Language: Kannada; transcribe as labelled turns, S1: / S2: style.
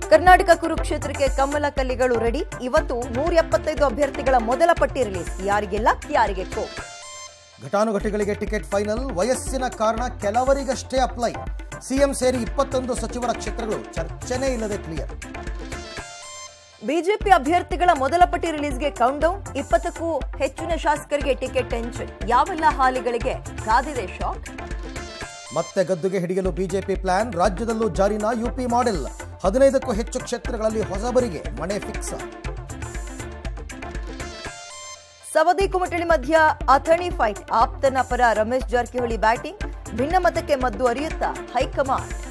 S1: ಕರ್ನಾಟಕ ಕುರುಕ್ಷೇತ್ರಕ್ಕೆ ಕಮಲ ಕಲ್ಲಿಗಳು ರೆಡಿ ಇವತ್ತು ನೂರ ಎಪ್ಪತ್ತೈದು ಅಭ್ಯರ್ಥಿಗಳ ಮೊದಲ ಪಟ್ಟಿ ರಿಲೀಸ್ ಯಾರಿಗೆಲ್ಲ ಯಾರಿಗೆ ಕೋ
S2: ಘಟಾನುಘಟಿಗಳಿಗೆ ಟಿಕೆಟ್ ಫೈನಲ್ ವಯಸ್ಸಿನ ಕಾರಣ ಕೆಲವರಿಗಷ್ಟೇ ಅಪ್ಲೈ ಸಿಎಂ ಸೇರಿ ಇಪ್ಪತ್ತೊಂದು ಸಚಿವರ ಕ್ಷೇತ್ರಗಳು ಚರ್ಚೆನೇ ಇಲ್ಲದೆ ಕ್ಲಿಯರ್
S1: ಬಿಜೆಪಿ ಅಭ್ಯರ್ಥಿಗಳ ಮೊದಲ ಪಟ್ಟಿ ರಿಲೀಸ್ಗೆ ಕೌಂಟ್ ಡೌನ್ ಇಪ್ಪತ್ತಕ್ಕೂ ಹೆಚ್ಚಿನ ಶಾಸಕರಿಗೆ ಟಿಕೆಟ್ ಟೆನ್ಷನ್ ಯಾವೆಲ್ಲ ಹಾಲಿಗಳಿಗೆ ಕಾದಿದೆ ಶಾಕ್
S2: ಮತ್ತೆ ಗದ್ದುಗೆ ಹಿಡಿಯಲು ಬಿಜೆಪಿ ಪ್ಲಾನ್ ರಾಜ್ಯದಲ್ಲೂ ಜಾರಿನ ಯುಪಿ ಮಾಡೆಲ್ ಹದಿನೈದಕ್ಕೂ ಹೆಚ್ಚು ಕ್ಷೇತ್ರಗಳಲ್ಲಿ ಹೊಸಬರಿಗೆ ಮನೆ ಫಿಕ್ಸ್
S1: ಸವದಿ ಕುಮಟಳ್ಳಿ ಮಧ್ಯ ಅಥಣಿ ಫೈಟ್ ಆಪ್ತನ ಪರ ರಮೇಶ್ ಜಾರಕಿಹೊಳಿ ಬ್ಯಾಟಿಂಗ್ ಭಿನ್ನಮತಕ್ಕೆ ಮದ್ದು ಅರಿಯುತ್ತಾ ಹೈಕಮಾಂಡ್